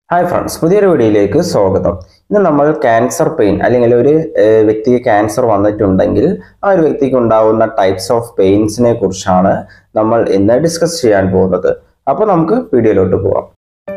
hi friends പുതിയൊരു വീഡിയോയിലേക്ക് സ്വാഗതം ഇന്ന് നമ്മൾ ക്യാൻസർ പെയിൻ അല്ലെങ്കിൽ ഒരു ഏഹ്, വ്യക്തിക്ക് ക്യാൻസർ വന്നിട്ടുണ്ടെങ്കിൽ ആ ഒരു വ്യക്തിക്ക് ഉണ്ടാവുന്ന ടൈപ്സ് ഓഫ് പെയിൻസിനെ കുറിച്ചാണ് നമ്മൾ ഇന്ന് ഡിസ്കസ് ചെയ്യാൻ പോകുന്നത് അപ്പോൾ നമുക്ക് വീഡിയോയിലോട്ട് പോവാം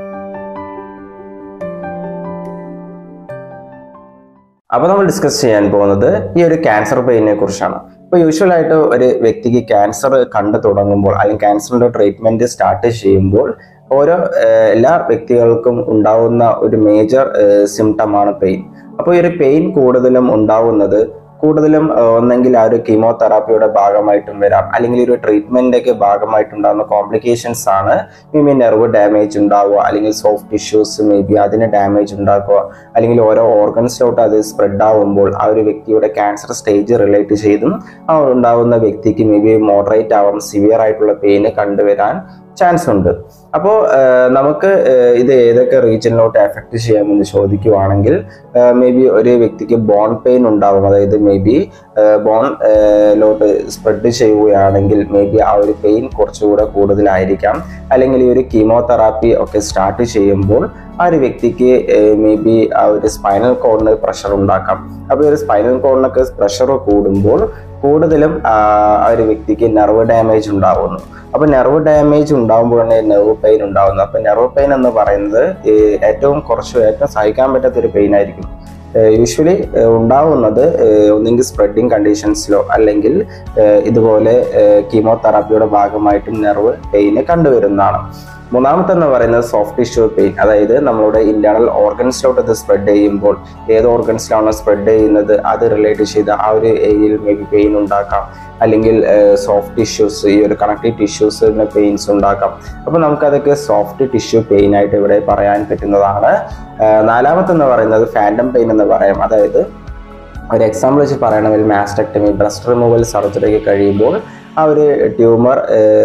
അപ്പോൾ നമ്മൾ ഡിസ്കസ് ചെയ്യാൻ പോകുന്നത് ഈ ഒരു ക്യാൻസർ പെയിനെ കുറിച്ചാണ് ഇപ്പോൾ യൂഷ്വൽ ആയിട്ട് ഒരു വ്യക്തിക്ക് ക്യാൻസർ കണ്ടു തുടങ്ങുമ്പോൾ അല്ലെങ്കിൽ ക്യാൻസറിന്റെ ട്രീറ്റ്മെന്റ് സ്റ്റാർട്ട് ചെയ്യുമ്പോൾ ഓരോ ഏഹ്, എല്ലാ വ്യക്തികൾക്കും ഉണ്ടാവുന്ന ഒരു മേജർ സിംറ്റമാണ് പെയിൻ അപ്പോൾ ഈ ഒരു പെയിൻ കൂടുതലും ഉണ്ടാവുന്നത് കൂടുതലും ഏഹ്, ഒന്നെങ്കിൽ ആ ഒരു കീമോതെറാപ്പിയുടെ ഭാഗമായിട്ടും വരാം അല്ലെങ്കിൽ ഒരു ട്രീറ്റ്മെന്റിന്റെ ഭാഗമായിട്ടുണ്ടാകുന്ന കോംപ്ലിക്കേഷൻസ് ആണ് മേ ബി നെർവ് ഡാമേജ് ഉണ്ടാവുക അല്ലെങ്കിൽ സോഫ്റ്റ് ടിഷ്യൂസ് മേ ബി അതിന് ഡാമേജ് ഉണ്ടാക്കുക അല്ലെങ്കിൽ ഓരോ ഓർഗൻസിലോട്ട് അത് സ്പ്രെഡ് ആവുമ്പോൾ ആ ഒരു വ്യക്തിയുടെ ക്യാൻസർ സ്റ്റേജ് റിലേറ്റ് ചെയ്തും ആ ഉണ്ടാവുന്ന വ്യക്തിക്ക് മേ ബി മോഡറേറ്റ് ആവാം സിവിയർ ആയിട്ടുള്ള പെയിന് കണ്ടുവരാൻ ചാൻസ് ഉണ്ട് അപ്പോൾ നമുക്ക് ഏഹ്, ഇത് ഏതൊക്കെ റീജിയനിലോട്ട് എഫക്ട് ചെയ്യാമെന്ന് ചോദിക്കുവാണെങ്കിൽ മേ ബി ഒരു വ്യക്തിക്ക് ബോൺ പെയിൻ ഉണ്ടാവും അതായത് may be bone lot spread ചെയ്യുകയാണെങ്കിൽ മേ ബി ആ ഒരു പെയിൻ കുറച്ചുകൂടെ കൂടുതലായിരിക്കാം അല്ലെങ്കിൽ ഈ ഒരു കീമോതെറാപ്പി ഒക്കെ സ്റ്റാർട്ട് ചെയ്യുമ്പോൾ ആ ഒരു വ്യക്തിക്ക് മേ ബി ആ ഒരു സ്പൈനൽ കോഡിന് പ്രഷർ ഉണ്ടാക്കാം അപ്പോൾ ഈ ഒരു സ്പൈനൽ കോഡിനൊക്കെ പ്രഷർ കൂടുമ്പോൾ കൂടുതലും ആ ആ ഒരു വ്യക്തിക്ക് നെർവ് ഡാമേജ് ഉണ്ടാവുന്നു അപ്പൊ നെർവ് ഡാമേജ് ഉണ്ടാകുമ്പോഴാണ് നെർവ് പെയിൻ ഉണ്ടാകുന്നത് അപ്പൊ നെർവ് പെയിൻ എന്ന് പറയുന്നത് ഈ ഏറ്റവും കുറച്ച് ഏറ്റവും സഹിക്കാൻ പറ്റാത്ത ഒരു പെയിൻ ആയിരിക്കും യൂഷ്വലി ഉണ്ടാവുന്നത് ഏഹ്, ഒന്നെങ്കിൽ സ്പ്രെഡിങ് കണ്ടീഷൻസിലോ അല്ലെങ്കിൽ ഏഹ്, ഇതുപോലെ കീമോതെറാപ്പിയുടെ ഭാഗമായിട്ടും നെർവ് പെയിന് കണ്ടുവരുന്നതാണ് മൂന്നാമത്തെ എന്ന് പറയുന്നത് സോഫ്റ്റ് ടിഷ്യൂ പെയിൻ അതായത് നമ്മളുടെ ഇന്റേണൽ ഓർഗൻസിലോട്ട് ഇത് സ്പ്രെഡ് ചെയ്യുമ്പോൾ ഏത് ഓർഗൻസിലാണോ സ്പ്രെഡ് ചെയ്യുന്നത് അത് റിലേറ്റ് ചെയ്ത് ആ ഒരു ഏരിയയിൽ മേ ബി പെയിൻ ഉണ്ടാക്കാം അല്ലെങ്കിൽ സോഫ്റ്റ് ടിഷ്യൂസ് ഈ ഒരു കണക്റ്റീവ് ടിഷ്യൂസിന് പെയിൻസ് ഉണ്ടാക്കാം അപ്പോൾ നമുക്കതൊക്കെ സോഫ്റ്റ് ടിഷ്യൂ പെയിൻ ആയിട്ട് ഇവിടെ പറയാൻ പറ്റുന്നതാണ് ഏഹ് നാലാമത്തെ എന്ന് പറയുന്നത് ഫാൻഡം പെയിൻ എന്ന് പറയാം അതായത് ഒരു എക്സാമ്പിൾ വെച്ച് പറയണമെങ്കിൽ മാസ്റ്റക്ടമി ബ്രസ്റ്റ് റിമൂവൽ സർജറിക്ക് കഴിയുമ്പോൾ ആ ഒരു ട്യൂമർ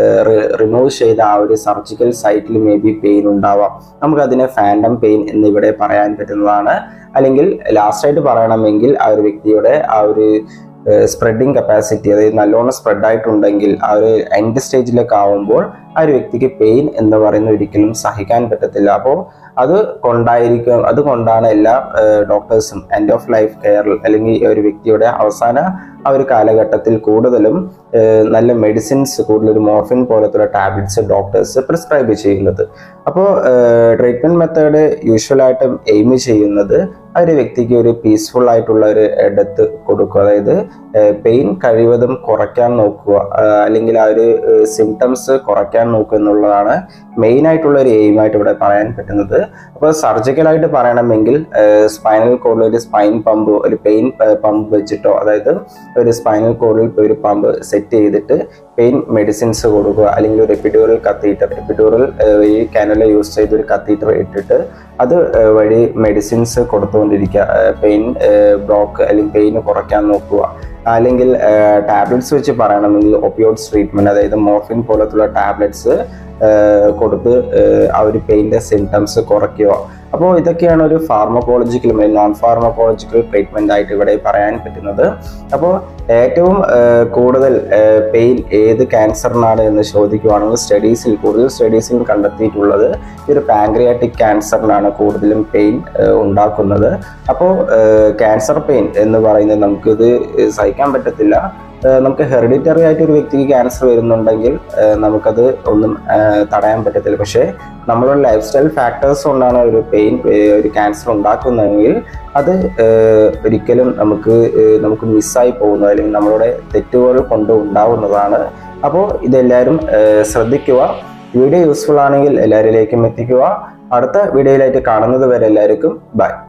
റിമൂവ് ചെയ്ത ആ ഒരു സർജിക്കൽ സൈറ്റിൽ മേ ബി പെയിൻ ഉണ്ടാവാം നമുക്കതിനെ ഫാൻഡം പെയിൻ എന്നിവിടെ പറയാൻ പറ്റുന്നതാണ് അല്ലെങ്കിൽ ലാസ്റ്റ് ആയിട്ട് പറയണമെങ്കിൽ ആ ഒരു വ്യക്തിയുടെ ആ ഒരു സ്പ്രെഡിങ് കപ്പാസിറ്റി അതായത് നല്ലോണം സ്പ്രെഡ് ആയിട്ടുണ്ടെങ്കിൽ ആ ഒരു എൻഡ് സ്റ്റേജിലൊക്കെ ആവുമ്പോൾ ആ ഒരു വ്യക്തിക്ക് പെയിൻ എന്ന് പറയുന്നത് ഒരിക്കലും സഹിക്കാൻ പറ്റത്തില്ല അപ്പോൾ അത് കൊണ്ടായിരിക്കും അതുകൊണ്ടാണ് എല്ലാ ഡോക്ടേഴ്സും എൻഡ് ഓഫ് ലൈഫ് കെയറിൽ അല്ലെങ്കിൽ ഈ ഒരു വ്യക്തിയുടെ അവസാന ആ ഒരു കാലഘട്ടത്തിൽ കൂടുതലും ഏഹ്, നല്ല മെഡിസിൻസ് കൂടുതൽ ഒരു മോർഫിൻ പോലത്തുള്ള ടാബ്ലറ്റ്സ് ഡോക്ടേഴ്സ് പ്രിസ്ക്രൈബ് ചെയ്യുന്നത് അപ്പോൾ ട്രീറ്റ്മെന്റ് മെത്തേഡ് യൂഷ്വലായിട്ട് എയിം ചെയ്യുന്നത് ആ ഒരു വ്യക്തിക്ക് ഒരു പീസ്ഫുൾ ആയിട്ടുള്ള ഒരു ഡെത്ത് കൊടുക്കുക അതായത് പെയിൻ കഴിവതും കുറയ്ക്കാൻ നോക്കുക ആ, അല്ലെങ്കിൽ ആ ഒരു സിംറ്റംസ് കുറയ്ക്കാൻ നോക്കുക എന്നുള്ളതാണ് മെയിൻ ആയിട്ടുള്ള ഒരു എയിം ആയിട്ട് ഇവിടെ പറയാൻ പറ്റുന്നത് അപ്പോൾ സർജിക്കലായിട്ട് പറയണമെങ്കിൽ സ്പൈനൽ കോഡിൽ ഒരു സ്പൈൻ പമ്പ് ഒരു പെയിൻ പമ്പ് വെച്ചിട്ടോ അതായത് ഒരു സ്പൈനൽ കോഡിൽ ഒരു പമ്പ് സെറ്റ് ചെയ്തിട്ട് പെയിൻ മെഡിസിൻസ് കൊടുക്കുക അല്ലെങ്കിൽ ഒരു എപ്പിഡ്യൂറൽ കത്തീറ്റർ എപ്പിഡ്യൂറൽ ഈ കാനല യൂസ് ചെയ്ത് ഒരു കത്തീറ്റർ ഇട്ടിട്ട് അത് ഏഹ്, വഴി മെഡിസിൻസ് കൊടുത്തുകൊണ്ടിരിക്കുക പെയിൻ ബ്ലോക്ക് അല്ലെങ്കിൽ പെയിൻ കുറയ്ക്കാൻ നോക്കുക അല്ലെങ്കിൽ ടാബ്ലറ്റ്സ് വെച്ച് പറയണമെങ്കിൽ ഒപ്പിയോഡ്സ് ട്രീറ്റ്മെന്റ് അതായത് മോർഫിൻ പോലത്തുള്ള ടാബ്ലറ്റ്സ് കൊടുത്ത് ഏഹ്, ആ ഒരു പെയിൻ്റെ സിംറ്റംസ് കുറയ്ക്കുക അപ്പോൾ ഇതൊക്കെയാണ് ഒരു ഫാർമക്കോളജിക്കൽ നോൺ ഫാർമക്കോളജിക്കൽ ട്രീറ്റ്മെന്റ് ആയിട്ട് ഇവിടെ പറയാൻ പറ്റുന്നത് അപ്പോൾ ഏറ്റവും ഏഹ്, കൂടുതൽ പെയിൻ ഏത് ക്യാൻസറിനാണ് എന്ന് ചോദിക്കുകയാണെങ്കിൽ സ്റ്റഡീസിൽ കൂടുതൽ സ്റ്റഡീസിൽ കണ്ടെത്തിയിട്ടുള്ളത് ഈ ഒരു പാങ്ക്രിയാറ്റിക് ക്യാൻസറിനാണ് കൂടുതലും പെയിൻ ഉണ്ടാക്കുന്നത് അപ്പോൾ ക്യാൻസർ പെയിൻ എന്ന് പറയുന്നത് നമുക്കിത് സഹിക്കാൻ പറ്റത്തില്ല ഏഹ് നമുക്ക് ഹെറിഡിറ്ററി ആയിട്ട് ഒരു വ്യക്തിക്ക് ക്യാൻസർ വരുന്നുണ്ടെങ്കിൽ ഏഹ് നമുക്കത് ഒന്നും ഏഹ് തടയാൻ പറ്റത്തില്ല പക്ഷേ നമ്മളുടെ ലൈഫ് സ്റ്റൈൽ ഫാക്ടേഴ്സ് കൊണ്ടാണ് ഒരു പെയിൻ ഒരു ക്യാൻസർ ഉണ്ടാക്കുന്നതെങ്കിൽ അത് ഏഹ് ഒരിക്കലും നമുക്ക് ഏഹ് നമുക്ക് മിസ്സായി പോകുന്നത് അല്ലെങ്കിൽ നമ്മളുടെ തെറ്റുകൾ കൊണ്ട് ഉണ്ടാവുന്നതാണ് അപ്പോൾ ഇതെല്ലാവരും ഏഹ് ശ്രദ്ധിക്കുക വീഡിയോ യൂസ്ഫുൾ ആണെങ്കിൽ എല്ലാവരിലേക്കും എത്തിക്കുക അടുത്ത വീഡിയോയിലായിട്ട് കാണുന്നത് വരെ എല്ലാവർക്കും ബൈ